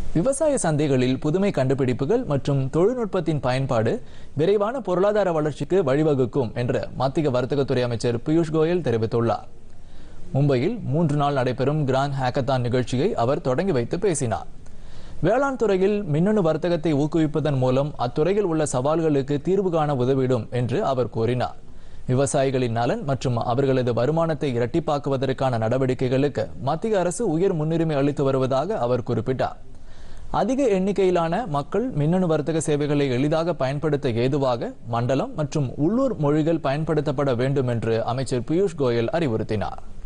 விவசாய சந்தைகளில் புதுமை கண்டுபிடிப்புகள் மற்றும் தொழில்நுட்பத்தின் பயன்பாடு விரைவான பொருளாதார வளர்ச்சிக்கு வழிவகுக்கும் என்று மத்திய வர்த்தகத்துறை அமைச்சர் பியூஷ் கோயல் தெரிவித்துள்ளார் மும்பையில் மூன்று நாள் நடைபெறும் கிராண்ட் ஹேக்கத்தான் நிகழ்ச்சியை அவர் தொடங்கி வைத்து பேசினார் வேளாண் துறையில் மின்னணு வர்த்தகத்தை ஊக்குவிப்பதன் மூலம் அத்துறையில் உள்ள சவால்களுக்கு தீர்வு காண உதவிடும் என்று அவர் கூறினார் விவசாயிகளின் நலன் மற்றும் அவர்களது வருமானத்தை இரட்டிப்பாக்குவதற்கான நடவடிக்கைகளுக்கு மத்திய அரசு உயர் முன்னுரிமை அளித்து வருவதாக அவர் குறிப்பிட்டார் அதிக எண்ணிக்கையிலான மக்கள் மின்னணு வர்த்தக சேவைகளை எளிதாக பயன்படுத்த ஏதுவாக மண்டலம் மற்றும் உள்ளூர் மொழிகள் பயன்படுத்தப்பட வேண்டும் என்று அமைச்சர் பியூஷ் கோயல் அறிவுறுத்தினார்